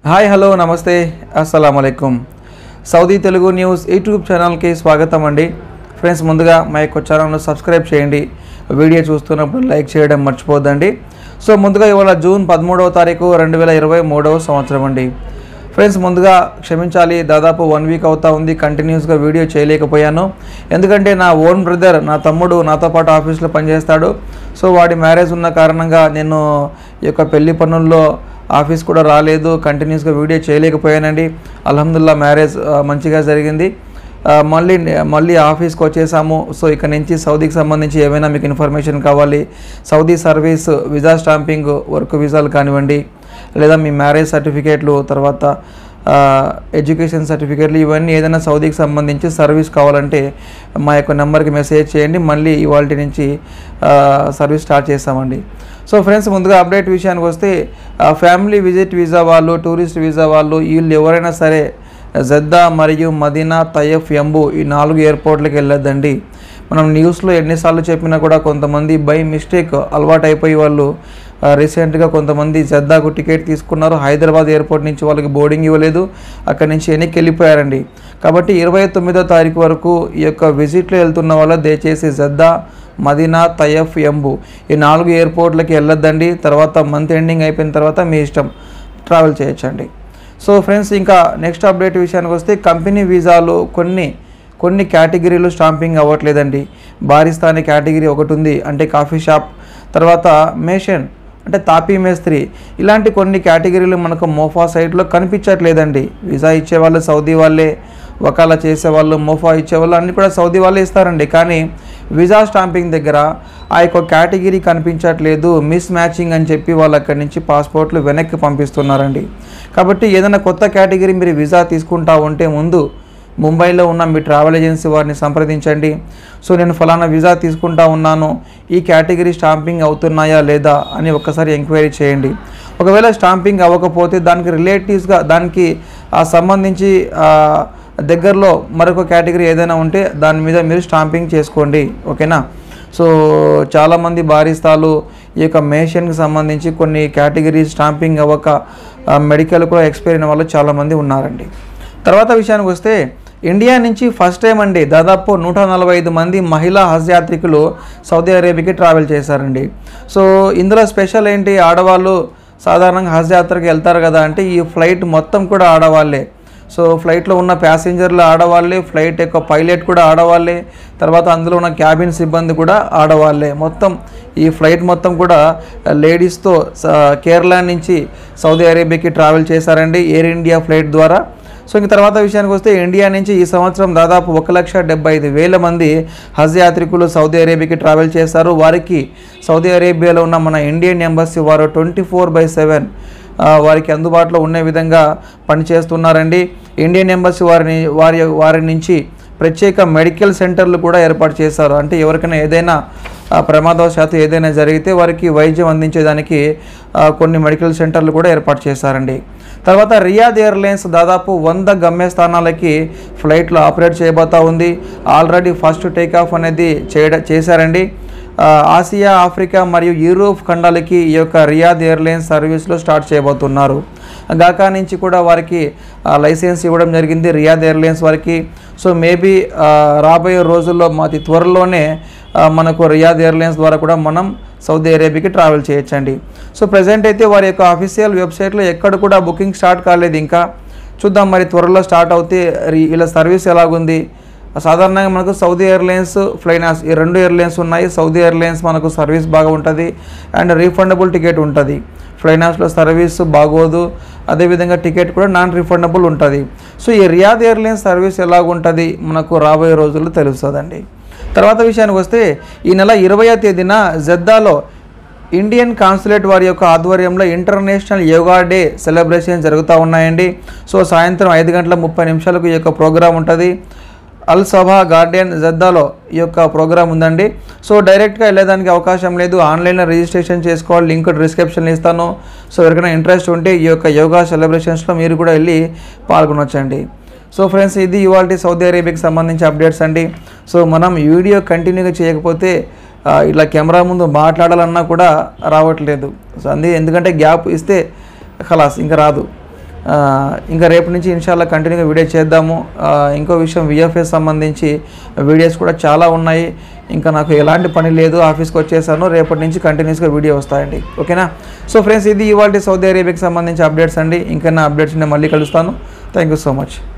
hi hello నమస్తే అస్సలం అయికం సౌదీ తెలుగు న్యూస్ యూట్యూబ్ ఛానల్కి స్వాగతం అండి ఫ్రెండ్స్ ముందుగా మా యొక్క ఛానల్ను సబ్స్క్రైబ్ చేయండి వీడియో చూస్తున్నప్పుడు లైక్ చేయడం మర్చిపోద్దండి సో ముందుగా ఇవాళ జూన్ పదమూడవ తారీఖు రెండు వేల ఇరవై మూడవ సంవత్సరం అండి ఫ్రెండ్స్ ముందుగా క్షమించాలి దాదాపు వన్ వీక్ అవుతా ఉంది కంటిన్యూస్గా వీడియో చేయలేకపోయాను ఎందుకంటే నా ఓన్ బ్రదర్ నా తమ్ముడు నాతో పాటు ఆఫీస్లో పనిచేస్తాడు సో వాడి మ్యారేజ్ ఉన్న కారణంగా నేను ఈ యొక్క పెళ్లి పనుల్లో ఆఫీస్ కూడా రాలేదు కంటిన్యూస్గా వీడియో చేయలేకపోయానండి అల్హమ్దుల్లా మ్యారేజ్ ఆ, మంచిగా జరిగింది ఆ, మళ్ళీ మళ్ళీ ఆఫీస్కి వచ్చేసాము సో ఇక్కడ నుంచి సౌదీకి సంబంధించి ఏమైనా మీకు ఇన్ఫర్మేషన్ కావాలి Saudi service visa stamping work వీసాలు కానివ్వండి లేదా మీ మ్యారేజ్ సర్టిఫికేట్లు తర్వాత ఆ, ఎడ్యుకేషన్ సర్టిఫికేట్లు ఇవన్నీ ఏదైనా సౌదీకి సంబంధించి సర్వీస్ కావాలంటే మా యొక్క నెంబర్కి మెసేజ్ చేయండి మళ్ళీ ఇవాళ నుంచి ఆ, సర్వీస్ స్టార్ట్ చేస్తామండి సో ఫ్రెండ్స్ ముందుగా అప్డేట్ విషయానికి వస్తే ఆ, ఫ్యామిలీ విజిట్ వీసా వాళ్ళు టూరిస్ట్ వీసా వాళ్ళు వీళ్ళు ఎవరైనా సరే జద్దా మరియు మదీనా తయఫ్ ఎంబు ఈ నాలుగు ఎయిర్పోర్ట్లకు వెళ్ళొద్దండి మనం న్యూస్లో ఎన్నిసార్లు చెప్పినా కూడా కొంతమంది బై మిస్టేక్ అలవాటు అయిపోయి వాళ్ళు ఆ, రీసెంట్గా కొంతమంది జద్దాకు టికెట్ తీసుకున్నారు హైదరాబాద్ ఎయిర్పోర్ట్ నుంచి వాళ్ళకి బోర్డింగ్ ఇవ్వలేదు అక్కడి నుంచి వెనక్కి వెళ్ళిపోయారండి కాబట్టి ఇరవై తొమ్మిదో తారీఖు వరకు ఈ యొక్క విజిట్లో వెళ్తున్న వాళ్ళు దయచేసి జద్దా మదీనా తయఫ్ ఎంబు ఈ నాలుగు ఎయిర్పోర్ట్లకి వెళ్ళొద్దండి తర్వాత మంత్ ఎండింగ్ అయిపోయిన తర్వాత మీ ఇష్టం ట్రావెల్ చేయొచ్చండి సో ఫ్రెండ్స్ ఇంకా నెక్స్ట్ అప్డేట్ విషయానికి వస్తే కంపెనీ వీసాలు కొన్ని కొన్ని కేటగిరీలు స్టాంపింగ్ అవ్వట్లేదండి బారిస్తాని కేటగిరీ ఒకటి ఉంది అంటే కాఫీ షాప్ తర్వాత మేషన్ అంటే తాపీ మేస్త్రి ఇలాంటి కొన్ని కేటగిరీలు మనకు మోఫా సైట్లో కనిపించట్లేదండి వీసా ఇచ్చేవాళ్ళు సౌదీ వాళ్ళే వకాలా చేసేవాళ్ళు మోఫా ఇచ్చేవాళ్ళు అన్నీ కూడా సౌదీ వాళ్ళే ఇస్తారండి కానీ వీసా స్టాంపింగ్ దగ్గర ఆ యొక్క కేటగిరీ కనిపించట్లేదు మిస్ మ్యాచింగ్ అని చెప్పి వాళ్ళు అక్కడి నుంచి పాస్పోర్ట్లు వెనక్కి పంపిస్తున్నారండి కాబట్టి ఏదైనా కొత్త కేటగిరీ మీరు వీసా తీసుకుంటా ఉంటే ముందు ముంబైలో ఉన్న మీ ట్రావెల్ ఏజెన్సీ వారిని సంప్రదించండి సో నేను ఫలానా వీసా తీసుకుంటా ఉన్నాను ఈ కేటగిరీ స్టాంపింగ్ అవుతున్నాయా లేదా అని ఒక్కసారి ఎంక్వైరీ చేయండి ఒకవేళ స్టాంపింగ్ అవ్వకపోతే దానికి రిలేటివ్స్గా దానికి ఆ సంబంధించి ఆ, దగ్గరలో మరొక కేటగిరీ ఏదైనా ఉంటే దాని మీద మీరు స్టాంపింగ్ చేసుకోండి ఓకేనా సో చాలామంది బారిస్తాలు ఈ యొక్క మేషన్కి సంబంధించి కొన్ని కేటగిరీ స్టాంపింగ్ అవ్వక ఆ, మెడికల్ కూడా ఎక్స్పైర్ అయిన వాళ్ళు చాలామంది ఉన్నారండి తర్వాత విషయానికి వస్తే ఇండియా నుంచి ఫస్ట్ టైం అండి దాదాపు నూట నలభై ఐదు మంది మహిళా హజ్ యాత్రికులు సౌదీ అరేబియాకి ట్రావెల్ చేశారండి సో ఇందులో స్పెషల్ ఏంటి ఆడవాళ్ళు సాధారణంగా హజ్ యాత్రకి వెళ్తారు కదా అంటే ఈ ఫ్లైట్ మొత్తం కూడా ఆడవాళ్ళే సో ఫ్లైట్లో ఉన్న ప్యాసింజర్లు ఆడవాళ్ళే ఫ్లైట్ యొక్క పైలట్ కూడా ఆడవాళ్ళే తర్వాత అందులో ఉన్న క్యాబిన్ సిబ్బంది కూడా ఆడవాళ్ళే మొత్తం ఈ ఫ్లైట్ మొత్తం కూడా లేడీస్తో కేరళ నుంచి సౌదీ అరేబియాకి ట్రావెల్ చేశారండి ఎయిర్ ఇండియా ఫ్లైట్ ద్వారా సో ఇంక తర్వాత విషయానికి వస్తే ఇండియా నుంచి ఈ సంవత్సరం దాదాపు ఒక లక్ష డెబ్బై ఐదు వేల మంది హజ్ యాత్రికులు సౌదీ అరేబియాకి ట్రావెల్ చేశారు వారికి సౌదీ అరేబియాలో ఉన్న మన ఇండియన్ ఎంబసీ వారు ట్వంటీ ఫోర్ బై సెవెన్ వారికి అందుబాటులో ఉండే విధంగా పనిచేస్తున్నారండి ఇండియన్ ఎంబసీ వారిని వారి వారి నుంచి ప్రత్యేక మెడికల్ సెంటర్లు కూడా ఏర్పాటు చేశారు అంటే ఎవరికైనా ఏదైనా ఆ, ప్రమాదవశాత్తు ఏదైనా జరిగితే వారికి వైద్యం అందించేదానికి ఆ, కొన్ని మెడికల్ సెంటర్లు కూడా ఏర్పాటు చేశారండి తర్వాత రియాద్ ఎయిర్లైన్స్ దాదాపు వంద గమ్యస్థానాలకి ఫ్లైట్లు ఆపరేట్ చేయబోతా ఉంది ఆల్రెడీ ఫస్ట్ టేక్ ఆఫ్ అనేది చేయడ చేశారండి ఆ, ఆసియా ఆఫ్రికా మరియు యూరోప్ ఖండాలకి ఈ యొక్క రియాద్ ఎయిర్లైన్స్ సర్వీస్లో స్టార్ట్ చేయబోతున్నారు గాకా నుంచి కూడా వారికి ఆ, లైసెన్స్ ఇవ్వడం జరిగింది రియాద్ ఎయిర్లైన్స్ వారికి సో మేబీ రాబోయే రోజుల్లో మాది త్వరలోనే ఆ, మనకు రియాద్ ఎయిర్లైన్స్ ద్వారా కూడా మనం సౌదీ అరేబియాకి ట్రావెల్ చేయొచ్చండి సో ప్రజెంట్ అయితే వారి యొక్క అఫీషియల్ వెబ్సైట్లో ఎక్కడ కూడా బుకింగ్ స్టార్ట్ కాలేదు ఇంకా చూద్దాం మరి త్వరలో స్టార్ట్ అవుతే రి- వీళ్ళ సర్వీస్ ఎలాగుంది సాధారణంగా మనకు సౌదీ ఎయిర్లైన్స్ ఫ్లైనాస్ ఈ రెండు ఎయిర్లైన్స్ ఉన్నాయి సౌదీ ఎయిర్లైన్స్ మనకు సర్వీస్ బాగా ఉంటుంది అండ్ రీఫండబుల్ టికెట్ ఉంటుంది ఫ్లైనాస్లో సర్వీస్ బాగోదు అదేవిధంగా టికెట్ కూడా నాన్ రిఫండబుల్ ఉంటుంది సో ఈ రియాద్ ఎయిర్లైన్స్ సర్వీస్ ఎలాగుంటుంది మనకు రాబోయే రోజుల్లో తెలుస్తుందండి తర్వాత విషయానికి వస్తే ఈ నెల ఇరవయో తేదీన జద్దాలో ఇండియన్ కాన్సులేట్ వారి యొక్క ఆధ్వర్యంలో ఇంటర్నేషనల్ యోగా డే సెలబ్రేషన్ జరుగుతూ ఉన్నాయండి సో సాయంత్రం ఐదు గంటల ముప్పై నిమిషాలకు ఈ యొక్క ప్రోగ్రాం ఉంటుంది అల్ సభా గార్డెన్ జద్దాలో ఈ యొక్క ప్రోగ్రామ్ ఉందండి సో డైరెక్ట్గా వెళ్ళేదానికి అవకాశం లేదు ఆన్లైన్లో రిజిస్ట్రేషన్ చేసుకోవాలి లింక్ డిస్క్రిప్షన్లో ఇస్తాను సో ఎవరికైనా ఇంట్రెస్ట్ ఉంటే ఈ యొక్క యోగా సెలబ్రేషన్స్లో మీరు కూడా వెళ్ళి పాల్గొనొచ్చండి సో ఫ్రెండ్స్ ఇది ఇవాళ సౌదీ అరేబియాకి సంబంధించి అప్డేట్స్ అండి సో మనం వీడియో కంటిన్యూగా చేయకపోతే ఆ, ఇలా కెమెరా ముందు మాట్లాడాలన్నా కూడా రావట్లేదు సో అంది ఎందుకంటే గ్యాప్ ఇస్తే ఖలాస్ ఇంకా రాదు ఆ, ఇంకా రేపు నుంచి ఇన్షాల్లా కంటిన్యూగా వీడియో చేద్దాము ఆ, ఇంకో విషయం విఎఫ్ఎస్ సంబంధించి వీడియోస్ కూడా చాలా ఉన్నాయి ఇంకా నాకు ఎలాంటి పని లేదు ఆఫీస్కి వచ్చేసాను రేపటి నుంచి కంటిన్యూస్గా వీడియో వస్తాయండి ఓకేనా సో ఫ్రెండ్స్ ఇది ఇవాళ సౌదీ అరేబియాకి సంబంధించి అప్డేట్స్ అండి ఇంకా నా అప్డేట్స్ నేను మళ్ళీ కలుస్తాను థ్యాంక్ యూ సో మచ్